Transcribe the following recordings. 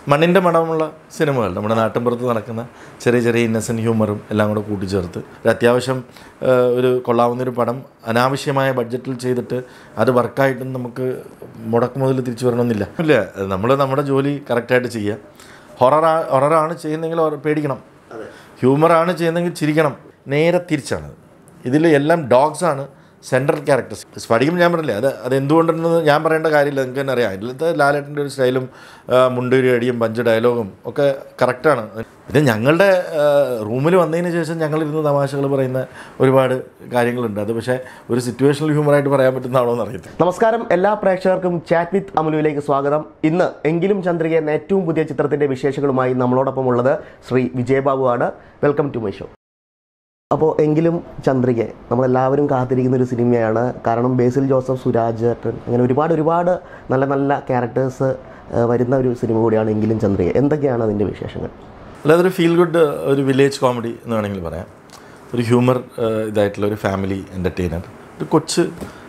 മണ്ണിൻ്റെ മണമുള്ള സിനിമകൾ നമ്മുടെ നാട്ടിൻപുറത്ത് നടക്കുന്ന ചെറിയ ചെറിയ ഇന്നസെൻറ്റ് ഹ്യൂമറും എല്ലാം കൂടെ കൂട്ടിച്ചേർത്ത് ഒരു അത്യാവശ്യം ആ, ഒരു കൊള്ളാവുന്നൊരു പടം അനാവശ്യമായ ബഡ്ജറ്റിൽ ചെയ്തിട്ട് അത് വർക്കായിട്ടും നമുക്ക് മുടക്ക് മുതൽ തിരിച്ചു വരണമെന്നില്ല ഇല്ല നമ്മൾ നമ്മുടെ ജോലി കറക്റ്റായിട്ട് ചെയ്യുക ഹൊറർ ഹൊററാണ് ചെയ്യുന്നതെങ്കിൽ ഹൊറർ പേടിക്കണം ഹ്യൂമറാണ് ചെയ്യുന്നതെങ്കിൽ ചിരിക്കണം നേരെ തിരിച്ചാണ് ഇതിൽ എല്ലാം ഡോഗ്സ് ആണ് സെൻട്രൽ ക്യാരക്ടേഴ്സ് സ്ഫടികം ഞാൻ പറഞ്ഞില്ലേ അത് അത് എന്തുകൊണ്ടെന്ന് ഞാൻ പറയേണ്ട കാര്യമില്ല നിങ്ങൾക്ക് തന്നെ അറിയാം ഇതിലത്തെ ലാലേട്ടൻ്റെ ഒരു സ്റ്റൈലും മുണ്ടൂരി അടിയും പഞ്ച് ഡയലോഗും ഒക്കെ കറക്റ്റാണ് ഇത് ഞങ്ങളുടെ റൂമിൽ വന്നതിന് ശേഷം ഞങ്ങളിരുന്ന് തമാശകൾ പറയുന്ന ഒരുപാട് കാര്യങ്ങളുണ്ട് അത് പക്ഷേ ഒരു സിറ്റുവേഷണൽ ഹ്യൂമറായിട്ട് പറയാൻ പറ്റുന്നതാണോ എന്ന് അറിയത്തില്ല നമസ്കാരം എല്ലാ പ്രേക്ഷകർക്കും ചാറ്റ് വിത്ത് അമലുവിലേക്ക് സ്വാഗതം ഇന്ന് എങ്കിലും ചന്ദ്രിക എന്ന ഏറ്റവും പുതിയ ചിത്രത്തിന്റെ വിശേഷങ്ങളുമായി നമ്മളോടൊപ്പം ഉള്ളത് ശ്രീ വിജയബാബു ആണ് വെൽക്കം ടു മൈ ഷോ അപ്പോൾ എങ്കിലും ചന്ദ്രിക നമ്മളെല്ലാവരും കാത്തിരിക്കുന്ന ഒരു സിനിമയാണ് കാരണം ബേസിൽ ജോസഫ് സുരാജ് ഏട്ടൻ അങ്ങനെ ഒരുപാട് ഒരുപാട് നല്ല നല്ല ക്യാരക്ടേഴ്സ് വരുന്ന ഒരു സിനിമ കൂടിയാണ് എങ്കിലും ചന്ദ്രിക എന്തൊക്കെയാണ് അതിൻ്റെ വിശേഷങ്ങൾ അല്ലാതെ ഒരു ഫീൽ ഗുഡ് ഒരു വില്ലേജ് കോമഡി എന്ന് വേണമെങ്കിൽ പറയാം ഒരു ഹ്യൂമർ ഇതായിട്ടുള്ള ഒരു ഫാമിലി എൻ്റർടൈനർ ഒരു കൊച്ച്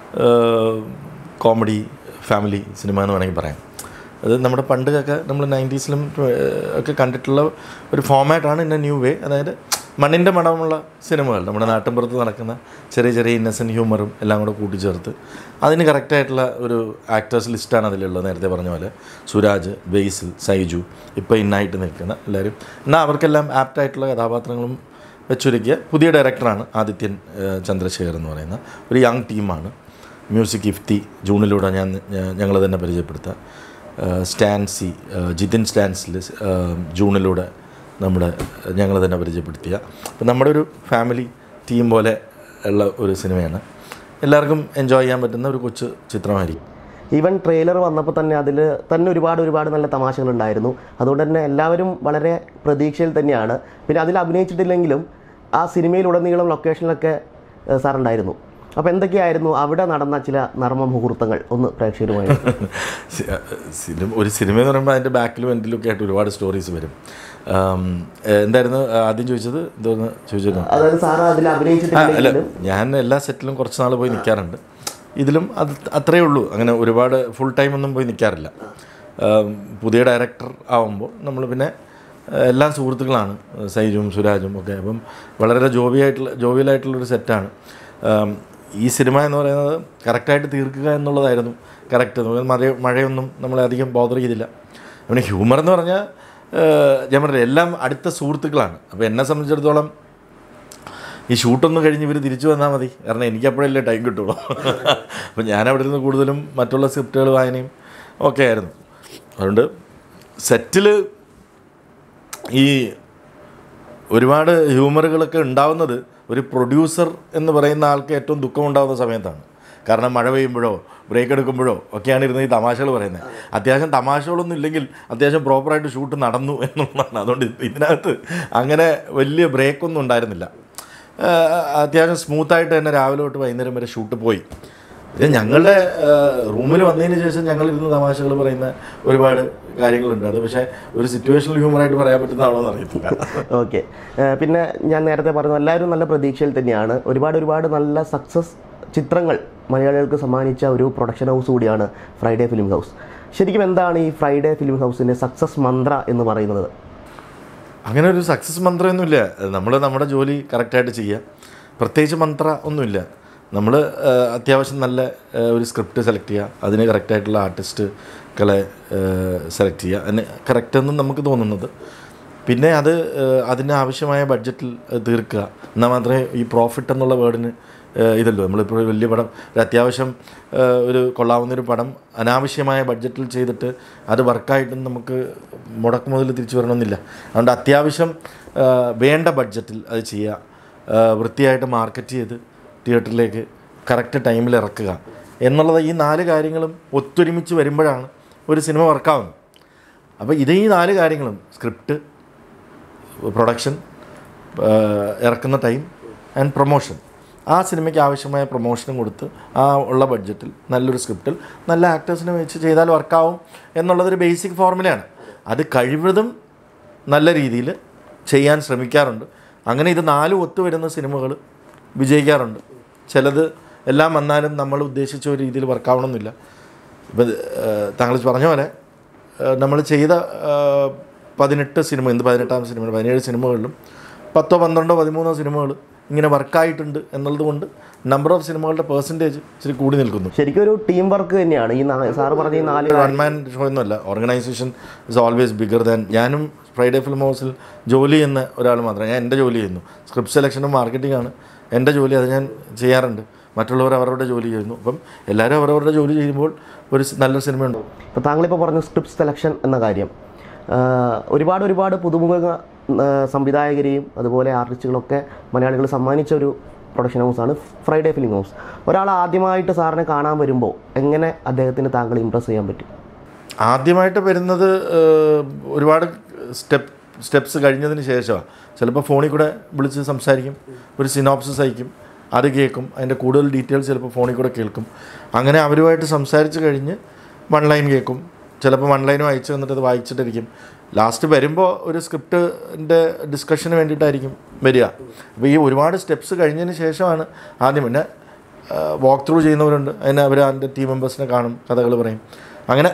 കോമഡി ഫാമിലി സിനിമ എന്ന് വേണമെങ്കിൽ പറയാം അത് നമ്മുടെ പണ്ടൊക്കെ നമ്മൾ നയൻറ്റീസിലും ഒക്കെ കണ്ടിട്ടുള്ള ഒരു ഫോമാറ്റാണ് ഇൻ എ ന്യൂ വേ അതായത് മണ്ണിൻ്റെ മണമുള്ള സിനിമകൾ നമ്മുടെ നാട്ടിൻപുറത്ത് നടക്കുന്ന ചെറിയ ചെറിയ ഇന്നസെൻറ്റ് ഹ്യൂമറും എല്ലാം കൂടെ കൂട്ടിച്ചേർത്ത് അതിന് കറക്റ്റായിട്ടുള്ള ഒരു ആക്ടേഴ്സ് ലിസ്റ്റാണ് അതിലുള്ളത് നേരത്തെ പറഞ്ഞ പോലെ സുരാജ് ബെയ്സിൽ സൈജു ഇപ്പോൾ ഇന്നായിട്ട് നിൽക്കുന്ന എല്ലാവരും എന്നാൽ അവർക്കെല്ലാം ആപ്റ്റായിട്ടുള്ള കഥാപാത്രങ്ങളും വെച്ചൊരുക്കിയ പുതിയ ഡയറക്ടറാണ് ആദിത്യൻ ഏഹ്, ചന്ദ്രശേഖർ എന്ന് പറയുന്ന ഒരു യങ് ടീമാണ് മ്യൂസിക് ഇഫ്തി ജൂണിലൂടെ ഞാൻ ഞങ്ങൾ തന്നെ പരിചയപ്പെടുത്തുക ഏഹ്, സ്റ്റാൻസി ഏഹ്, ജിതിൻ സ്റ്റാൻസിൽ ഏഹ്, ജൂണിലൂടെ നമ്മുടെ ഞങ്ങൾ തന്നെ പരിചയപ്പെടുത്തിയ അപ്പം നമ്മുടെ ഒരു ഫാമിലി ടീം പോലെ ഉള്ള ഒരു സിനിമയാണ് എല്ലാവർക്കും എൻജോയ് ചെയ്യാൻ പറ്റുന്ന ഒരു കൊച്ചു ചിത്രമായിരിക്കും ഈവൻ ട്രെയിലർ വന്നപ്പോൾ തന്നെ അതിൽ തന്നെ ഒരുപാട് ഒരുപാട് നല്ല തമാശകളുണ്ടായിരുന്നു അതുകൊണ്ട് തന്നെ എല്ലാവരും വളരെ പ്രതീക്ഷയിൽ തന്നെയാണ് പിന്നെ അതിൽ അഭിനയിച്ചിട്ടില്ലെങ്കിലും ആ സിനിമയിലുടനീളം ലൊക്കേഷനിലൊക്കെ ഏഹ്, സാർ ഉണ്ടായിരുന്നു അപ്പോൾ എന്തൊക്കെയായിരുന്നു അവിടെ നടന്ന ചില നർമ്മ മുഹൂർത്തങ്ങൾ ഒന്ന് പ്രേക്ഷകരുമായി സി- സിനിമ ഒരു സിനിമ എന്ന് പറയുമ്പോൾ അതിൻ്റെ ബാക്കിലും എൻഡിലും ഒക്കെ ആയിട്ട് ഒരുപാട് സ്റ്റോറീസ് വരും ആം, ഏഹ് എന്തായിരുന്നു ആദ്യം ചോദിച്ചത് എന്തോന്ന് ചോദിച്ചിരുന്നു അതായത് സാർ അതിൽ ആ, അല്ല അഭിനയിച്ചിട്ടില്ലെങ്കിലും ഞാൻ എല്ലാ സെറ്റിലും കുറച്ച് നാൾ പോയി നിൽക്കാറുണ്ട് ഇതിലും അത് അത്രയേ ഉള്ളൂ അങ്ങനെ ഒരുപാട് ഫുൾ ടൈം ഒന്നും പോയി നിൽക്കാറില്ല ആം, പുതിയ ഡയറക്ടർ ആവുമ്പോൾ നമ്മൾ പിന്നെ ആ, എല്ലാ സുഹൃത്തുക്കളാണ് സൈജും സുരാജും ഒക്കെ അപ്പം വളരെ ജോബിയായിട്ടുള്ള ജോവിയലായിട്ടുള്ളൊരു സെറ്റാണ് ആം, ഈ സിനിമ എന്ന് പറയുന്നത് കറക്റ്റായിട്ട് തീർക്കുക എന്നുള്ളതായിരുന്നു കറക്റ്റ് നമുക്ക് മഴ മഴയൊന്നും നമ്മളെ അധികം ബോധർ ചെയ്തില്ല പിന്നെ ഹ്യൂമർ എന്ന് പറഞ്ഞാൽ ഞാൻ പറഞ്ഞില്ല എല്ലാം അടുത്ത സുഹൃത്തുക്കളാണ് അപ്പോൾ എന്നെ സംബന്ധിച്ചിടത്തോളം ഈ ഷൂട്ടൊന്നും കഴിഞ്ഞ് ഇവർ തിരിച്ചു വന്നാൽ മതി കാരണം എനിക്ക് അപ്പോഴല്ലേ ടൈം കിട്ടുള്ളൂ അപ്പം ഞാൻ അവിടെ ഇരുന്ന് കൂടുതലും മറ്റുള്ള സ്ക്രിപ്റ്റുകൾ വായനയും ഒക്കെ ആയിരുന്നു അതുകൊണ്ട് സെറ്റിൽ ഈ ഒരുപാട് ഹ്യൂമറുകളൊക്കെ ഉണ്ടാവുന്നത് ഒരു പ്രൊഡ്യൂസർ എന്ന് പറയുന്ന ആൾക്ക് ഏറ്റവും ദുഃഖം ഉണ്ടാകുന്ന സമയത്താണ് കാരണം മഴ പെയ്യുമ്പോഴോ ബ്രേക്ക് എടുക്കുമ്പോഴോ ഒക്കെയാണ് ഇരുന്ന് ഈ തമാശകൾ പറയുന്നത് അത്യാവശ്യം തമാശകളൊന്നും ഇല്ലെങ്കിൽ അത്യാവശ്യം പ്രോപ്പറായിട്ട് ഷൂട്ട് നടന്നു എന്നുള്ളതാണ് അതുകൊണ്ട് ഇതിനകത്ത് അങ്ങനെ വലിയ ബ്രേക്കൊന്നും ഉണ്ടായിരുന്നില്ല ആഹ് അത്യാവശ്യം സ്മൂത്തായിട്ട് തന്നെ രാവിലെ തൊട്ട് വൈകുന്നേരം വരെ ഷൂട്ട് പോയി ഇത് ഞങ്ങളുടെ റൂമിൽ വന്നതിന് ശേഷം ഞങ്ങൾ ഇരുന്ന് തമാശകൾ പറയുന്ന ഒരുപാട് കാര്യങ്ങളുണ്ട് അത് പക്ഷേ ഒരു സിറ്റുവേഷണൽ ഹ്യൂമറായിട്ട് പറയാൻ പറ്റുന്നതാണോ എന്ന് അറിയത്തില്ല ഓക്കെ പിന്നെ ഞാൻ നേരത്തെ പറഞ്ഞു എല്ലാവരും നല്ല പ്രതീക്ഷയിൽ തന്നെയാണ് ഒരുപാട് ഒരുപാട് നല്ല സക്സസ് ചിത്രങ്ങൾ മലയാളികൾക്ക് സമ്മാനിച്ച ഒരു പ്രൊഡക്ഷൻ ഹൗസ് കൂടിയാണ് ഫ്രൈഡേ ഫിലിം ഹൗസ് ശരിക്കും എന്താണ് ഈ ഫ്രൈഡേ ഫിലിം ഹൗസിൻ്റെ സക്സസ് മന്ത്ര എന്ന് പറയുന്നത് അങ്ങനെ ഒരു സക്സസ് മന്ത്രമൊന്നുമില്ല നമ്മൾ നമ്മുടെ ജോലി കറക്റ്റായിട്ട് ചെയ്യുക പ്രത്യേകിച്ച് മന്ത്ര ഒന്നുമില്ല നമ്മൾ അത്യാവശ്യം നല്ല ആ, ഒരു സ്ക്രിപ്റ്റ് സെലക്ട് ചെയ്യുക അതിന് കറക്റ്റായിട്ടുള്ള ആർട്ടിസ്റ്റുകളെ സെലക്ട് ചെയ്യുക അതിന് കറക്റ്റെന്നും നമുക്ക് തോന്നുന്നത് പിന്നെ അത് ആ, അതിന് ആവശ്യമായ ബഡ്ജറ്റിൽ അത് തീർക്കുക എന്നാൽ മാത്രമേ ഈ പ്രോഫിറ്റ് എന്നുള്ള വേർഡിന് ഇതല്ലോ നമ്മളിപ്പോൾ ഒരു വലിയ പടം ഒരു അത്യാവശ്യം ആ, ഒരു കൊള്ളാവുന്നൊരു പടം അനാവശ്യമായ ബഡ്ജറ്റിൽ ചെയ്തിട്ട് അത് വർക്കായിട്ടും നമുക്ക് മുടക്ക് മുതൽ തിരിച്ചു വരണമെന്നില്ല അതുകൊണ്ട് അത്യാവശ്യം ആ, വേണ്ട ബഡ്ജറ്റിൽ അത് ചെയ്യുക ആ, വൃത്തിയായിട്ട് മാർക്കറ്റ് ചെയ്ത് തിയേറ്ററിലേക്ക് കറക്റ്റ് ടൈമിൽ ഇറക്കുക എന്നുള്ളത് ഈ നാല് കാര്യങ്ങളും ഒത്തൊരുമിച്ച് വരുമ്പോഴാണ് ഒരു സിനിമ വർക്കാവുന്നത് അപ്പോൾ ഇത് ഈ നാല് കാര്യങ്ങളും സ്ക്രിപ്റ്റ് പ്രൊഡക്ഷൻ ഇറക്കുന്ന ടൈം ആൻഡ് പ്രൊമോഷൻ ആ സിനിമയ്ക്ക് ആവശ്യമായ പ്രൊമോഷനും കൊടുത്ത് ആ ഉള്ള ബഡ്ജറ്റിൽ നല്ലൊരു സ്ക്രിപ്റ്റിൽ നല്ല ആക്ടേഴ്സിനെ വെച്ച് ചെയ്താൽ വർക്കാവും എന്നുള്ളതൊരു ബേസിക് ഫോർമുലയാണ് അത് കഴിവതും നല്ല രീതിയിൽ ചെയ്യാൻ ശ്രമിക്കാറുണ്ട് അങ്ങനെ ഇത് നാലും ഒത്തു വരുന്ന സിനിമകൾ വിജയിക്കാറുണ്ട് ചിലത് എല്ലാം വന്നാലും നമ്മൾ ഉദ്ദേശിച്ച ഒരു രീതിയിൽ വർക്കാവണമെന്നില്ല ഇപ്പം താങ്കൾ പറഞ്ഞ പോലെ നമ്മൾ ചെയ്ത ആ, പതിനെട്ട് സിനിമ എന്ത് പതിനെട്ടാം സിനിമ പതിനേഴ് സിനിമകളിലും പത്തോ പന്ത്രണ്ടോ പതിമൂന്നോ സിനിമകൾ ഇങ്ങനെ വർക്കായിട്ടുണ്ട് എന്നുള്ളത് കൊണ്ട് നമ്പർ ഓഫ് സിനിമകളുടെ പെർസെൻറ്റേജ് ഇച്ചിരി കൂടി നിൽക്കുന്നു ശരിക്കും ഒരു ടീം വർക്ക് തന്നെയാണ് ഈ നാ- സാറ് പറഞ്ഞ ഈ നാല് വൺ മാൻ ഷോ ഒന്നുമല്ല organisation is always bigger than ഞാനും ഫ്രൈഡേ ഫിലിം ഹൗസിൽ ജോലി ചെയ്യുന്ന ഒരാൾ മാത്രം ഞാൻ എൻ്റെ ജോലി ചെയ്യുന്നു സ്ക്രിപ്റ്റ് സെലക്ഷനും മാർക്കറ്റിംഗ് ആണ് എൻ്റെ ജോലി അത് ഞാൻ ചെയ്യാറുണ്ട് മറ്റുള്ളവർ അവരവരുടെ ജോലി ചെയ്യുന്നു അപ്പം എല്ലാവരും അവരവരുടെ ജോലി ചെയ്യുമ്പോൾ ഒരു സ് നല്ലൊരു സിനിമ ഉണ്ടാവും ഇപ്പോൾ താങ്കളിപ്പോൾ പറഞ്ഞു സ്ക്രിപ്റ്റ് സെലക്ഷൻ എന്ന കാര്യം ആ, ഒരുപാട് ഒരുപാട് പുതുമുഖ ആ, സംവിധായകരെയും അതുപോലെ ആർട്ടിസ്റ്റുകളൊക്കെ മലയാളികൾ സമ്മാനിച്ച ഒരു പ്രൊഡക്ഷൻ ഹൗസാണ് ഫ്രൈഡേ ഫിലിം ഹൗസ് ഒരാൾ ആദ്യമായിട്ട് സാറിനെ കാണാൻ വരുമ്പോൾ എങ്ങനെ അദ്ദേഹത്തിന് താങ്കൾ ഇമ്പ്രസ് ചെയ്യാൻ പറ്റും ആദ്യമായിട്ട് വരുന്നത് ഏഹ്, ഒരുപാട് സ്റ്റെപ്പ് സ്റ്റെപ്സ് കഴിഞ്ഞതിന് ശേഷമാണ് ചിലപ്പോൾ ഫോണിൽ കൂടെ വിളിച്ച് സംസാരിക്കും ഒരു സിനോപ്സിസ് അയക്കും അത് കേൾക്കും അതിൻ്റെ കൂടുതൽ ഡീറ്റെയിൽസ് ചിലപ്പോൾ ഫോണിൽ കൂടെ കേൾക്കും അങ്ങനെ അവരുമായിട്ട് സംസാരിച്ച് കഴിഞ്ഞ് വൺ ലൈൻ കേൾക്കും ചിലപ്പോൾ വൺ ലൈനും അയച്ചു തന്നിട്ട് അത് വായിച്ചിട്ടിരിക്കും ലാസ്റ്റ് വരുമ്പോൾ ഒരു സ്ക്രിപ്റ്റിൻ്റെ ഡിസ്കഷന് വേണ്ടിയിട്ടായിരിക്കും വരിക അപ്പോൾ ഈ ഒരുപാട് സ്റ്റെപ്സ് കഴിഞ്ഞതിന് ശേഷമാണ് ആദ്യം പിന്നെ വാക്ക് ത്രൂ ചെയ്യുന്നവരുണ്ട് അതിന് അവർ അതിൻ്റെ ടീം മെമ്പേഴ്സിനെ കാണും കഥകൾ പറയും അങ്ങനെ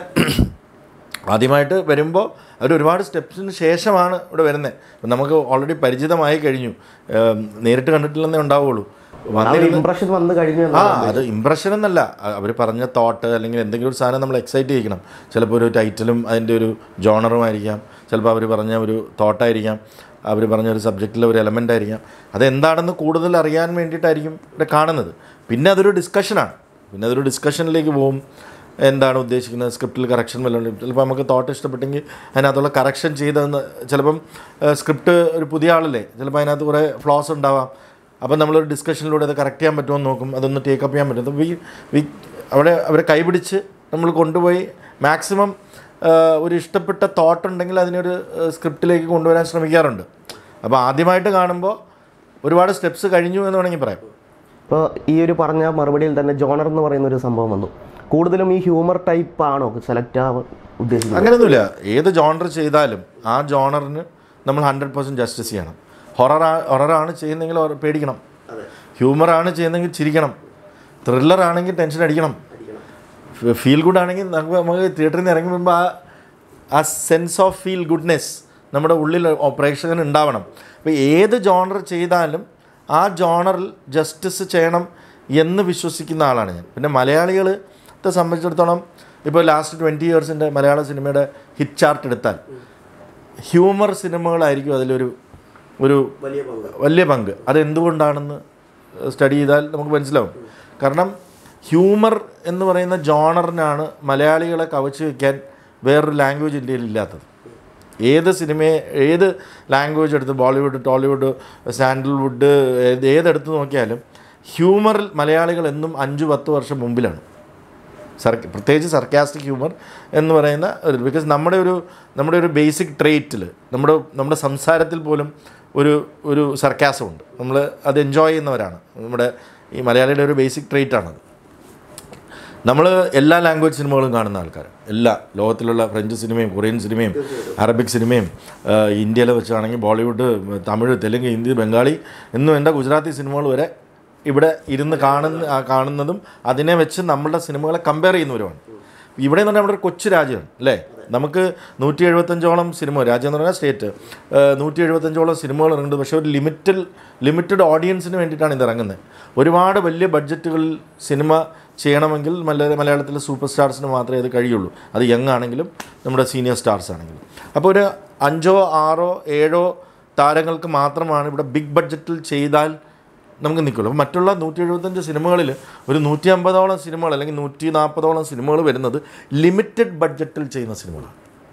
ആദ്യമായിട്ട് വരുമ്പോൾ അവർ ഒരുപാട് സ്റ്റെപ്സിന് ശേഷമാണ് ഇവിടെ വരുന്നത് അപ്പം നമുക്ക് ഓൾറെഡി പരിചിതമായി കഴിഞ്ഞു ഏം, നേരിട്ട് കണ്ടിട്ടില്ലെന്നേ ഉണ്ടാവുള്ളൂ ആ ഒരു വന്നിരുന്ന് ഇമ്പ്രഷൻ വന്നു കഴിഞ്ഞു ആ എന്നാണ് അത് ഇമ്പ്രഷൻ എന്നല്ല അവർ പറഞ്ഞ തോട്ട് അല്ലെങ്കിൽ എന്തെങ്കിലും ഒരു സാധനം നമ്മൾ എക്സൈറ്റ് ചെയ്യിക്കണം ചിലപ്പോൾ ഒരു ടൈറ്റിലും അതിൻ്റെ ഒരു ജോണറും ആയിരിക്കാം ചിലപ്പോൾ അവർ പറഞ്ഞ ഒരു തോട്ടായിരിക്കാം അവർ പറഞ്ഞ ഒരു സബ്ജക്റ്റിലെ ഒരു എലമെൻ്റ് ആയിരിക്കാം അതെന്താണെന്ന് കൂടുതൽ അറിയാൻ വേണ്ടിയിട്ടായിരിക്കും ഇവിടെ കാണുന്നത് പിന്നെ അതൊരു ഡിസ്കഷനാണ് പിന്നെ അതൊരു ഡിസ്കഷനിലേക്ക് പോകും എന്താണ് ഉദ്ദേശിക്കുന്നത് സ്ക്രിപ്റ്റിൽ കറക്ഷൻ വല്ലതും ചിലപ്പോൾ നമുക്ക് തോട്ട് ഇഷ്ടപ്പെട്ടെങ്കിൽ അതിനകത്തുള്ള കറക്ഷൻ ചെയ്തതെന്ന് ചിലപ്പം സ്ക്രിപ്റ്റ് ഒരു പുതിയ ആളല്ലേ ചിലപ്പോൾ അതിനകത്ത് കുറേ ഫ്ലോസ് ഉണ്ടാവാം അപ്പം നമ്മളൊരു ഡിസ്കഷനിലൂടെ അത് കറക്റ്റ് ചെയ്യാൻ പറ്റുമോ എന്ന് നോക്കും അതൊന്ന് ടേക്കപ്പ് ചെയ്യാൻ പറ്റും വി വി അവിടെ അവരെ കൈപിടിച്ച് നമ്മൾ കൊണ്ടുപോയി മാക്സിമം ഒരു ഇഷ്ടപ്പെട്ട തോട്ട് ഉണ്ടെങ്കിൽ അതിനൊരു സ്ക്രിപ്റ്റിലേക്ക് കൊണ്ടുവരാൻ ശ്രമിക്കാറുണ്ട് അപ്പോൾ ആദ്യമായിട്ട് കാണുമ്പോൾ ഒരുപാട് സ്റ്റെപ്സ് കഴിഞ്ഞു എന്ന് വേണമെങ്കിൽ പറയാം ഇപ്പോൾ ഈ ഒരു പറഞ്ഞ മറുപടിയിൽ തന്നെ ജോണർ എന്ന് പറയുന്ന ഒരു സംഭവം വന്നു കൂടുതലും ഈ ഹ്യൂമർ ടൈപ്പ് ആണോ സെലക്ട് ആവാൻ ഉദ്ദേശിക്കുന്നത് അങ്ങനെയൊന്നുമില്ല ഏത് ജോണർ ചെയ്താലും ആ ജോണറിന് നമ്മൾ ഹൺഡ്രഡ് പെർസെൻറ്റ് ജസ്റ്റിസ് ചെയ്യണം ഹൊറർ ഹൊററാണ് ചെയ്യുന്നതെങ്കിൽ horror പേടിക്കണം ഹ്യൂമറാണ് ചെയ്യുന്നതെങ്കിൽ ചിരിക്കണം ത്രില്ലർ ആണെങ്കിൽ ടെൻഷൻ അടിക്കണം ഫീൽ ഗുഡ് ആണെങ്കിൽ നമുക്ക് നമുക്ക് തിയേറ്ററിൽ നിന്ന് ഇറങ്ങി വരുമ്പോൾ ആ ആ സെൻസ് ഓഫ് ഫീൽ ഗുഡ്നെസ് നമ്മുടെ ഉള്ളിൽ പ്രേക്ഷകന് ഉണ്ടാവണം അപ്പോൾ ഏത് ജോണർ ചെയ്താലും ആ ജോണറിൽ ജസ്റ്റിസ് ചെയ്യണം എന്ന് വിശ്വസിക്കുന്ന ആളാണ് ഞാൻ പിന്നെ മലയാളികളെ സംബന്ധിച്ചിടത്തോളം ഇപ്പോൾ ലാസ്റ്റ് ട്വൻറ്റി ഇയേഴ്സിൻ്റെ മലയാള സിനിമയുടെ ഹിറ്റ് ചാർട്ട് എടുത്താൽ ഹ്യൂമർ സിനിമകളായിരിക്കും അതിലൊരു ഒരു വലിയ പങ്ക് അത് എന്തുകൊണ്ടാണെന്ന് സ്റ്റഡി ചെയ്താൽ നമുക്ക് മനസ്സിലാവും കാരണം ഹ്യൂമർ എന്ന് പറയുന്ന ജോണറിനാണ് മലയാളികളെ കവച്ച് വയ്ക്കാൻ വേറൊരു ലാംഗ്വേജ് ഇന്ത്യയിൽ ഇല്ലാത്തത് ഏത് സിനിമയെ ഏത് ലാംഗ്വേജ് എടുത്ത് ബോളിവുഡ് ടോളിവുഡ് സാൻഡൽവുഡ് ഏത് ഏതെടുത്ത് നോക്കിയാലും ഹ്യൂമറിൽ മലയാളികൾ എന്നും അഞ്ച് പത്ത് വർഷം മുമ്പിലാണ് സർ പ്രത്യേകിച്ച് സർക്കാസ്റ്റിക് ഹ്യൂമർ എന്ന് പറയുന്ന ഒരു ബിക്കോസ് നമ്മുടെ ഒരു നമ്മുടെ ഒരു ബേസിക് ട്രേറ്റിൽ നമ്മുടെ നമ്മുടെ സംസാരത്തിൽ പോലും ഒരു ഒരു സർക്കാസം ഉണ്ട് നമ്മൾ അത് എൻജോയ് ചെയ്യുന്നവരാണ് നമ്മുടെ ഈ മലയാളിയുടെ ഒരു ബേസിക് ട്രേറ്റ് ആണത് നമ്മൾ എല്ലാ ലാംഗ്വേജ് സിനിമകളും കാണുന്ന ആൾക്കാർ എല്ലാ ലോകത്തിലുള്ള ഫ്രഞ്ച് സിനിമയും കൊറിയൻ സിനിമയും അറബിക് സിനിമയും ആഹ് ഇന്ത്യയിലെ വെച്ചാണെങ്കിൽ ബോളിവുഡ് തമിഴ് തെലുങ്ക് ഹിന്ദി ബംഗാളി എന്നും എൻ്റെ ഗുജറാത്തി സിനിമകൾ വരെ ഇവിടെ ഇരുന്ന് കാണുന്ന ആ കാണുന്നതും അതിനെ വെച്ച് നമ്മളുടെ സിനിമകളെ കമ്പയർ ചെയ്യുന്നവരുമാണ് ഇവിടെ എന്ന് പറഞ്ഞാൽ നമ്മുടെ ഒരു കൊച്ചു രാജ്യമാണ് അല്ലേ നമുക്ക് നൂറ്റി എഴുപത്തഞ്ചോളം സിനിമ രാജ്യം എന്ന് പറഞ്ഞാൽ സ്റ്റേറ്റ് നൂറ്റി എഴുപത്തഞ്ചോളം സിനിമകൾ ഇറങ്ങുന്നുണ്ട് പക്ഷേ ഒരു ലിമിറ്റഡ് ലിമിറ്റഡ് ഓഡിയൻസിന് വേണ്ടിയിട്ടാണ് ഇത് ഇറങ്ങുന്നത് ഒരുപാട് വലിയ ബഡ്ജറ്റുകളിൽ സിനിമ ചെയ്യണമെങ്കിൽ മല മലയാളത്തിലെ സൂപ്പർ സ്റ്റാർസിന് മാത്രമേ അത് കഴിയുള്ളൂ അത് യങ് ആണെങ്കിലും നമ്മുടെ സീനിയർ സ്റ്റാർസ് ആണെങ്കിലും അപ്പോൾ ഒരു അഞ്ചോ ആറോ ഏഴോ താരങ്ങൾക്ക് മാത്രമാണ് ഇവിടെ ബിഗ് ബഡ്ജറ്റിൽ ചെയ്താൽ നമുക്ക് നിൽക്കുള്ളൂ അപ്പോൾ മറ്റുള്ള നൂറ്റി എഴുപത്തഞ്ച് സിനിമകളിൽ ഒരു നൂറ്റി അമ്പതോളം സിനിമകൾ അല്ലെങ്കിൽ നൂറ്റി നാൽപ്പതോളം സിനിമകൾ വരുന്നത് ലിമിറ്റഡ് ബഡ്ജറ്റിൽ ചെയ്യുന്ന സിനിമകളാണ്